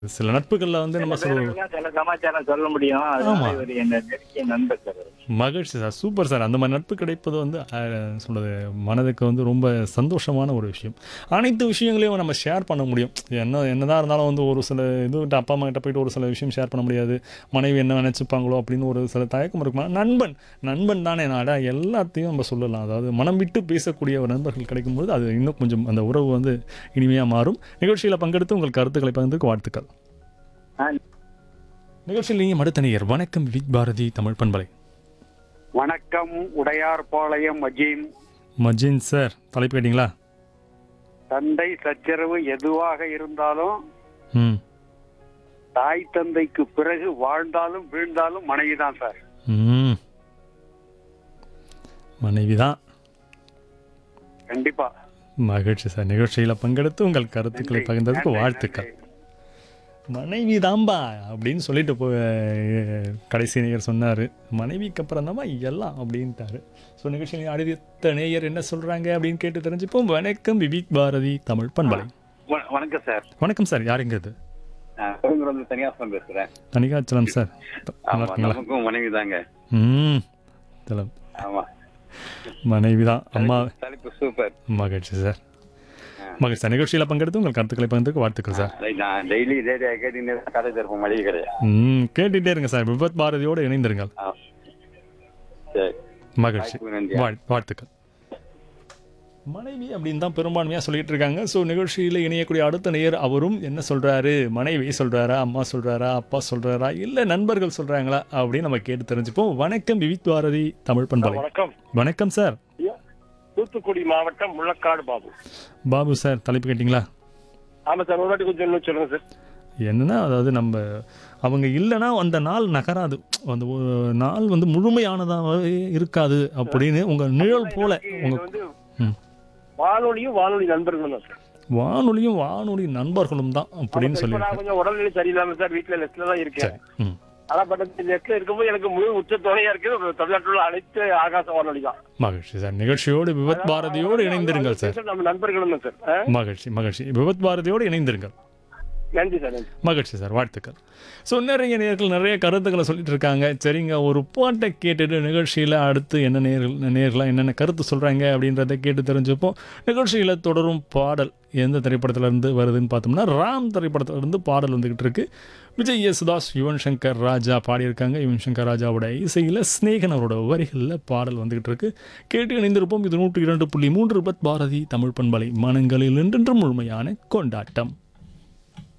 சில நட்புகள்ல வந்து நம்ம சில சொல்ல பேருக்குலாம் சில சமாச்சாரம் சொல்ல முடியும் அதனால இவர் என்ன நெருங்கிய நண்பர் சார் அவரு. மகிழ்ச்சி சார் சூப்பர் சார் அந்த மாதிரி நட்பு கிடைப்பது வந்து அஹ், சொல்றது மனதுக்கு வந்து ரொம்ப சந்தோஷமான ஒரு விஷயம் அனைத்து விஷயங்களையும் நம்ம ஷேர் பண்ண முடியும் என்ன என்னதான் இருந்தாலும் வந்து ஒரு சில இது அப்பா அம்மா கிட்ட போயிட்டு ஒரு சில விஷயம் ஷேர் பண்ண முடியாது மனைவி என்ன நினச்சிப்பாங்களோ அப்படின்னு ஒரு சில தயக்கம் இருக்குமா நண்பன் நண்பன் தானே நாடா எல்லாத்தையும் நம்ம சொல்லலாம் அதாவது மனம் விட்டு பேசக்கூடிய ஒரு நண்பர்கள் கிடைக்கும்போது அது இன்னும் கொஞ்சம் அந்த உறவு வந்து இனிமையாக மாறும் நிகழ்ச்சியில் பங்கெடுத்து உங்கள் கருத்துக்களை பகிர்ந்துக்கு வாழ்த்துக்கள் ஆ, நிகழ்ச்சியில் நீங்கள் மடுத்தணியர் வணக்கம் விக் பாரதி தமிழ் பண்பலை வணக்கம் உடையார் பாளையம் அஜீம் மஜின் சார் தலைப்பு கேட்டிங்களா தந்தை சச்சரவு எதுவாக இருந்தாலும் ம் தாய் தந்தைக்கு பிறகு வாழ்ந்தாலும் வீழ்ந்தாலும் மனைவி தான் சார் ம் மனைவி தான் கண்டிப்பா மகிழ்ச்சி சார் நிகழ்ச்சியில் பங்கெடுத்து உங்கள் கருத்துக்களை நன்றி, பகிர்ந்ததுக்கு நன்றி, வாழ்த்துக்கள் நன்றி. மனைவி தான்பா அப்படின்னு சொல்லிட்டு போ கடைசி நேயர் சொன்னார் மனைவிக்கு அப்புறம் தான்பா எல்லாம் அப்படின்ட்டாரு ஸோ நிகழ்ச்சியில் அடுத்த நேயர் என்ன சொல்கிறாங்க அப்படின்னு கேட்டு தெரிஞ்சுப்போம் வணக்கம் விவிக் பாரதி தமிழ் பண்பலை வ- வணக்கம் சார் வணக்கம் சார் யாருங்கிறது பெருங்குறந்து தனியாசம் பேசுறேன் தனிகாச்சலம் சார் நல்லா ஆமா இருக்கீங்களா நமக்கும் மனைவி தாங்க ம் சலம் ஆமா மனைவி தான் அம்மா தலைப்பு சூப்பர் மகிழ்ச்சி சார் மகிழ்ச்சி சார் நிகழ்ச்சியில் பங்கெடுத்து உங்கள் கருத்துக்களை பகிர்ந்துக்கு வாழ்த்துக்கள் சார் நான் டெய்லி ரேடியோ கேட்டு கடை தருப்போம் மளிகை கிடையாது ம் கேட்டுட்டே இருங்க சார் விபத் பாரதியோடு இணைந்திருங்கள் சரி மகிழ்ச்சி வாய்ப்புக்கு நன்றி. வாழ்- வாழ்த்துக்கள் மனைவி அப்படின்னு தான் பெரும்பான்மையாக சொல்லிட்டு இருக்காங்க ஸோ நிகழ்ச்சியில் இணையக்கூடிய அடுத்த நேயர் அவரும் என்ன சொல்றாரு மனைவி சொல்றாரா அம்மா சொல்றாரா அப்பா சொல்றாரா இல்லை நண்பர்கள் சொல்றாங்களா அப்படின்னு நம்ம கேட்டு தெரிஞ்சுப்போம் வணக்கம் விவித் பாரதி தமிழ் பண்பலை வணக்கம் வணக்கம் சார் தூத்துக்குடி மாவட்டம் முள்ளக்காடு பாபு பாபு சார் தலைப்பு கேட்டிங்களா ஆமா சார் ஒரு வாட்டி கொஞ்சம் இன்னும் சொல்லுங்க சார் என்னன்னா அதாவது நம்ம அவங்க இல்லைன்னா அந்த நாள் நகராது அந்த ஒரு நாள் வந்து முழுமையானதாகவே இருக்காது அப்படின்னு உங்க நிழல் போல இது உங்க வந்து ம். வானொலியும் வானொலி நண்பர்களும் தான் சார் வானொலியும் வானொலி நண்பர்களும் தான் அப்படின்னு இப்ப சொல்லி நான் கொஞ்சம் உடல்நிலை சரியில்லாம சார் வீட்டுல லெஸ்ட்ல தான் இருக்கேன் சரி ம் ஆனா பட் லெஸ்ட்ல இருக்கும்போது எனக்கு முழு உச்ச துணையா இருக்கு தமிழ்நாட்டில் உள்ள அனைத்து ஆகாச வானொலி தான் மகிழ்ச்சி சார் நிகழ்ச்சியோடு விபத் பாரதியோடு இணைந்திருங்கள் சார் நம்ம நண்பர்களும் தான் சார் ஆ? மகிழ்ச்சி மகிழ்ச்சி விபத் பாரதியோடு இணைந்திருங்கள் நன்றி சார் நன்றி மகிழ்ச்சி சார் வாழ்த்துக்கள் ஸோ நிறைய நேர்கள் நிறைய கருத்துக்களை சொல்லிட்டு இருக்காங்க சரிங்க ஒரு பாட்டை கேட்டுட்டு நிகழ்ச்சியில் அடுத்து என்ன நேர்கள் நேர்களாக என்னென்ன கருத்து சொல்கிறாங்க அப்படின்றத கேட்டு தெரிஞ்சுப்போம் நிகழ்ச்சியில் தொடரும் பாடல் எந்த திரைப்படத்துல இருந்து வருதுன்னு பார்த்தோம்னா ராம் திரைப்படத்துல இருந்து பாடல் வந்துக்கிட்டு இருக்கு விஜய் யேசுதாஸ் யுவன் சங்கர் ராஜா பாடியிருக்காங்க யுவன் சங்கர் ராஜாவோட இசையில் ஸ்நேகன் அவரோட வரிகளில் பாடல் வந்துக்கிட்டு இருக்கு கேட்டு இணைந்திருப்போம் இது நூற்று இரண்டு புள்ளி மூன்று பத் பாரதி தமிழ் பண்பலை மனங்களில் என்றென்றும் முழுமையான கொண்டாட்டம்